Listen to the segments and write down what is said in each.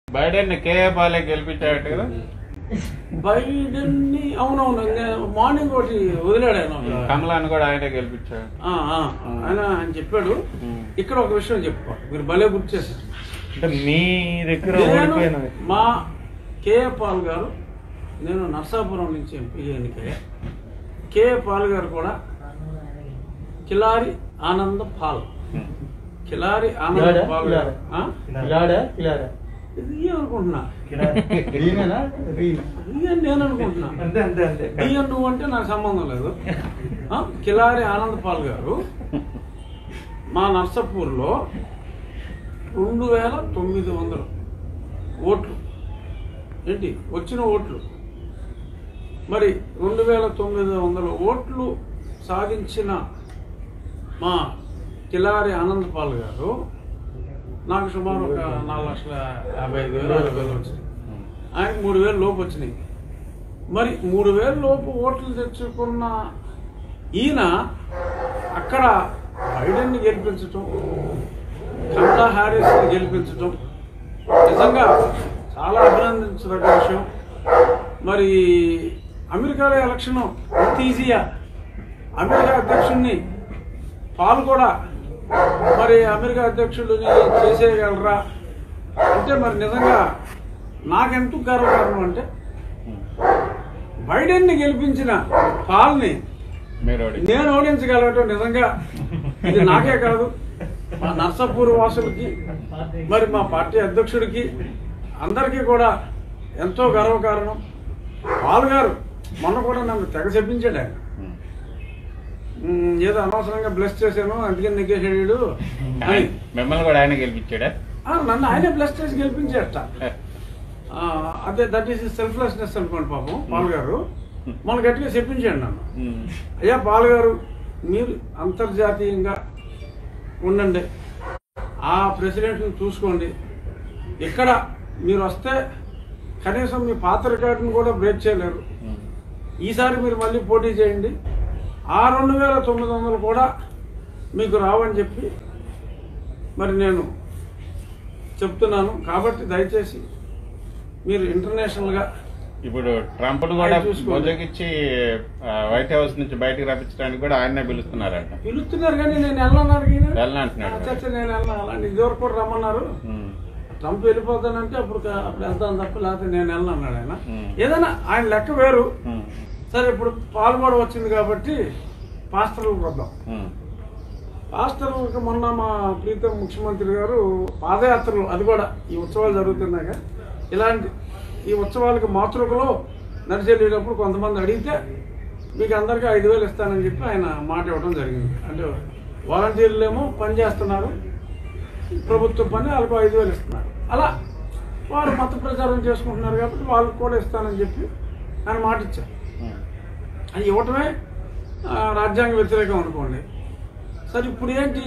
Biden KA పాలే గెలిపించాడట కదా Biden ని అవునవును నేను మార్నింగ్ ఒకటి వదిలాడు ఆయన ఒక- కమలాన్ని కూడా ఆయనే గెలిపించాడు ఆ, ఆ, ఆయన ఆయన చెప్పాడు ఉమ్. ఇక్కడ ఒక విషయం చెప్పుకోవాలి మీరు భలే గుర్తు చేశారు అంటే మీ దగ్గర నేను ఓడిపోయినది మా కేఏ పాల్ గారు నేను నర్సాపురం నుంచి ఎంపీ ఎన్నికయ్యా కేఏ పాల్ గారు కూడా కిలారి ఆనంద పాల్ కిలారి ఆనంద కిలారా? పాల్ గారు ఆ? కిలాడా కిలాడా ఇది అనుకుంటున్నా రీనేనా రీ ఇది అని నేను అనుకుంటున్నా అంతే అంతే అంతే బియ్యం నువ్వు అంటే నాకు సంబంధం లేదు ఆ, కిలారి ఆనంద్ పాల్ గారు మా నర్సపూర్లో రెండు వేల తొమ్మిది వందలు ఓట్లు ఏంటి వచ్చిన ఓట్లు మరి రెండు వేల తొమ్మిది వందల ఓట్లు సాధించిన మా కిలారి ఆనంద్ పాల్ గారు నాకు సుమారు ఒక నాలుగు లక్షల యాభై ఐదు వేలు అరవై వేలు వచ్చినాయి ఆయనకి మూడు వేలు లోపు వచ్చినాయి మరి మూడు వేల లోపు ఓట్లు తెచ్చుకున్న ఈయన అక్కడ బైడెన్ని గెలిపించటం కమలా హ్యారిస్ని గెలిపించటం నిజంగా చాలా అభినందించదగ్గ విషయం మరి అమెరికాలో ఎలక్షన్ అంత ఈజీయా అమెరికా అధ్యక్షుడిని పాలు కూడా మరి అమెరికా అధ్యక్షుడిని చేసేయగలరా అంటే మరి నిజంగా నాకెందుకు గర్వకారణం అంటే బైడెన్ని గెలిపించిన పాల్ని మీరు ఓడి- నేను ఓడించగలగటం నిజంగా ఇది నాకే కాదు మా నర్సాపూర్ వాసులకి మరి మా పార్టీ అధ్యక్షుడికి అందరికీ కూడా ఎంతో గర్వకారణం పాల్ గారు మొన్న కూడా నన్ను తెగ చెప్పించాడు ఆయన ఉమ్. ఉమ్, ఏదో అనవసరంగా బ్లెస్ చేశాను అందుకని నెగ్గేసాడు వీడు అని మిమ్మల్ని కూడా ఆయన గెలిపించాడా ఆ, నన్ను ఆయనే బ్లెస్ చేసి గెలిపించేట ఆ, అదే దట్ ఈస్ సెల్ఫ్లెస్నెస్ అనుకోండి పాపం పాల్ గారు మన గట్టిగా చెప్పించాడు నన్ను ఉమ్. అయ్యా పాల్ గారు మీరు అంతర్జాతీయంగా ఉండండి ఆ ప్రెసిడెంట్ని చూసుకోండి ఇక్కడ మీరు వస్తే కనీసం మీ పాత రికార్డును కూడా బ్రేక్ చేయలేరు ఉమ్. ఈసారి మీరు మళ్ళీ పోటీ చేయండి ఆ రెండు వేల తొమ్మిది వందలు కూడా మీకు రావని చెప్పి మరి నేను చెప్తున్నాను కాబట్టి దయచేసి మీరు ఇంటర్నేషనల్గా ఇప్పుడు ట్రంప్ కూడా ఆయన చూసుకోండి. బొజ్జగిచ్చి ఆ, వైట్ హౌస్ నుంచి బయటికి రప్పించడానికి కూడా ఆయన్నే పిలుస్తున్నారంట పిలుస్తున్నారు కానీ నేను వెళ్ళన్నారు ఈయన. వెళ్ళనంటున్నాడు. ఆ, చచ్చ నేను వెళ్ళను అలాంటి ఇదివరకు కూడా రమ్మన్నారు ఉమ్. ట్రంప్ వెళ్ళిపోతానంటే అప్పుడు కా- అప్పుడు వెళ్తాను తప్ప లేకపోతే నేను వెళ్ళను అన్నాడు ఆయన Hmm. ఏదైనా ఆయన లెక్క వేరు ఉమ్. సరే ఇప్పుడు పాల్గొడ వచ్చింది కాబట్టి పాస్టర్లకు వద్దాం ఉమ్. పాస్టర్లకు మొన్న మా ప్రీతం ముఖ్యమంత్రి గారు పాదయాత్రలు అది కూడా ఈ ఉత్సవాలు జరుగుతున్నాక ఇలాంటి ఈ ఉత్సవాలకు మాతృకలో నడిచెళ్ళేటప్పుడు కొంతమంది అడిగితే మీకు అందరికీ ఐదు వేలు ఇస్తానని చెప్పి ఆయన మాట ఇవ్వడం జరిగింది అంటే వాలంటీర్లు ఏమో పని చేస్తున్నారు ప్రభుత్వ పని వాళ్ళకు ఐదు వేలు ఇస్తున్నారు అలా వారు మత ప్రచారం చేసుకుంటున్నారు కాబట్టి వాళ్ళకు కూడా ఇస్తానని చెప్పి ఆయన మాట ఇచ్చారు ఉమ్. అది ఇవ్వటమే ఆ, రాజ్యాంగ వ్యతిరేకం అనుకోండి సరే ఇప్పుడు ఏంటి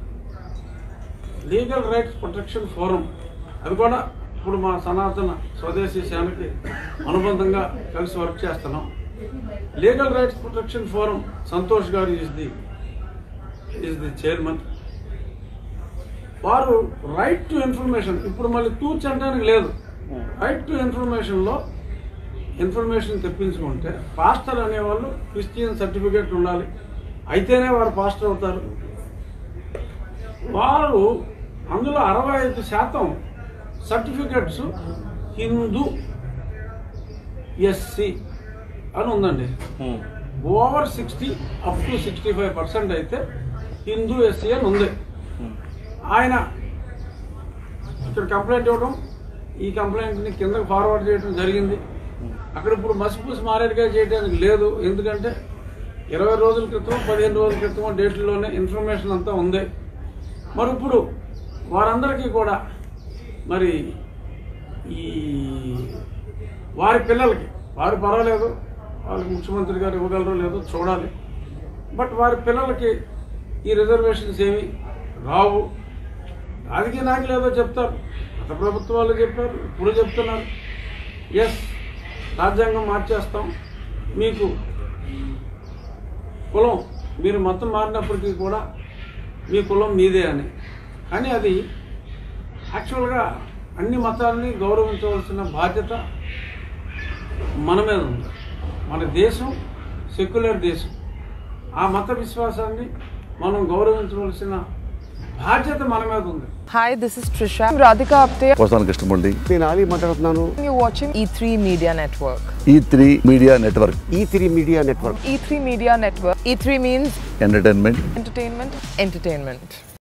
లీగల్ రైట్స్ ప్రొటెక్షన్ ఫోరం అది కూడా ఇప్పుడు మా సనాతన స్వదేశీ సేనకి అనుబంధంగా కలిసి వర్క్ చేస్తున్నాం legal rights protection forum Santosh గారు is the is the chairman వారు రైట్ టు ఇన్ఫర్మేషన్ ఇప్పుడు మళ్ళీ తూచి అనడానికి లేదు రైట్ టు ఇన్ఫర్మేషన్లో ఇన్ఫర్మేషన్ తెప్పించుకుంటే పాస్టర్ అనేవాళ్ళు క్రిస్టియన్ సర్టిఫికేట్ ఉండాలి అయితేనే వారు పాస్టర్ అవుతారు వారు అందులో అరవై ఐదు శాతం సర్టిఫికెట్స్ హిందూ ఎస్సి అని ఉందండి um. Over sixty up to sixty five percent అయితే హిందూ ఎస్సీ అని ఉంది ఉమ్. ఆయన ఇక్కడ కంప్లైంట్ ఇవ్వడం ఈ కంప్లైంట్ని కిందకి ఫార్వర్డ్ చేయడం జరిగింది అక్కడ ఇప్పుడు మసిపూసి మారేడుగా చేయడానికి లేదు ఎందుకంటే ఇరవై రోజుల క్రితం పదిహేను రోజుల క్రితం డేట్లోనే ఇన్ఫర్మేషన్ అంతా ఉంది మరి ఇప్పుడు వారందరికీ కూడా మరి ఈ వారి పిల్లలకి వారు పర్వాలేదు వాళ్ళకి ముఖ్యమంత్రి గారు ఇవ్వగలరో లేదో చూడాలి బట్ వారి పిల్లలకి ఈ రిజర్వేషన్స్ ఏమి రావు రాజకీయ నాయకులు ఏదో చెప్తారు గత ప్రభుత్వాలు చెప్పారు ఇప్పుడు చెప్తున్నారు ఎస్ రాజ్యాంగం మార్చేస్తాం మీకు కులం మీరు మొత్తం మారినప్పటికీ కూడా మీ కులం మీదే అని కానీ అది యాక్చువల్గా అన్ని మతాలని గౌరవించవలసిన బాధ్యత మన మీద ఉంది మన దేశం సెక్యులర్ దేశం ఆ మత విశ్వాసాన్ని మనం గౌరవించవలసిన బాధ్యత మన మీద ఉంది Hi, this is Trisha. I'm Radhika Apte. వస్తాను కృష్ణమూర్తి నేను ఆలీ మాట్లాడుతున్నాను You're watching E3 Media Network. E three media network E three media network E3 Media Network. E3 means entertainment entertainment, entertainment.